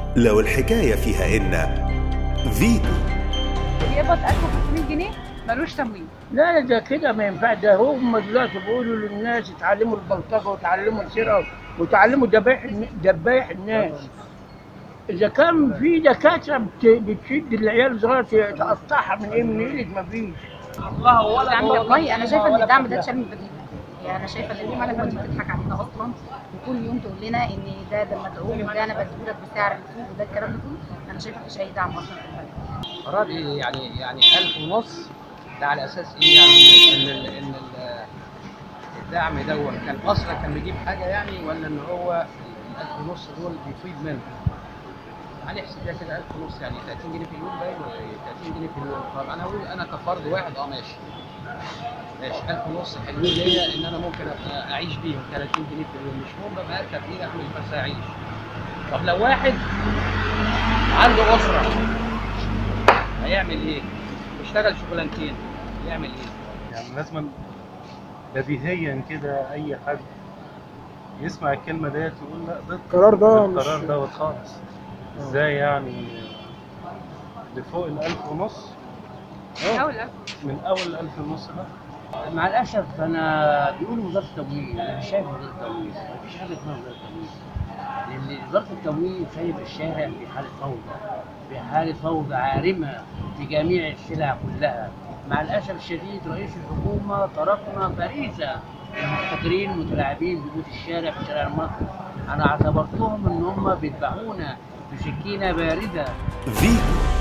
لو الحكاية فيها إن فيتو بيقبض 1500 جنيه ملوش تموين لا ده كده ما ينفع ده هم دلوقتي بيقولوا للناس اتعلموا البلطجه وتعلموا السرقه وتعلموا دبايح دبايح الناس اذا كان في دكاتره بت- بتشد العيال الصغيره تقطعها من ايه من ايدك ما فيش يعني والله انا شايفه ان الدعم ده اتشال من بدري يعني انا شايفه ان الحكومه دلوقتي بتضحك علينا اصلا وكل يوم تقول لنا ان ده ده مدعوم وده انا بديهولك بسعر السوق وده الكلام ده كله انا شايفه مفيش اي دعم اصلا في البلد قرار يعني يعني 1000 ونص ده على اساس ايه يعني ان ال ان ال الدعم دوت كان اصلا كان بيجيب حاجه يعني ولا ان هو ال 1000 ونص دول بيفيد منه يعني احسب ده كده 1000 ونص يعني 30 جنيه في اليوم باين ولا ايه 30 جنيه في اليوم طب انا اقول انا كفرد واحد اه ماشي ماشي 1000 ونص حلوين ليا ان انا ممكن أبقى اعيش بيهم 30 جنيه في اليوم مش مهم بقى اركب ايه اعمل بس اعيش طب لو واحد عنده اسره هيعمل ايه؟ يشتغل شغلانتين يعمل ايه؟ يعني لازم بديهيا كده اي حد يسمع الكلمه ديت يقول لا ضد القرار ده مش- القرار دوت خالص ازاي يعني لفوق الألف ونص من اول ألف. من اول الألف ونص ده مع الاسف انا بيقولوا وزاره التموين انا مش شايف وزاره التموين مفيش حاجه اسمها وزاره التموين لان وزاره التموين سايب الشارع في حاله فوضى في حاله فوضى عارمه في جميع السلع كلها مع الاسف الشديد رئيس الحكومه تركنا فريسه المحتكرين المتلاعبين بقوت الشارع في شارع مصر انا اعتبرتهم ان هم بيذبحونا بسكينه بارده فيتو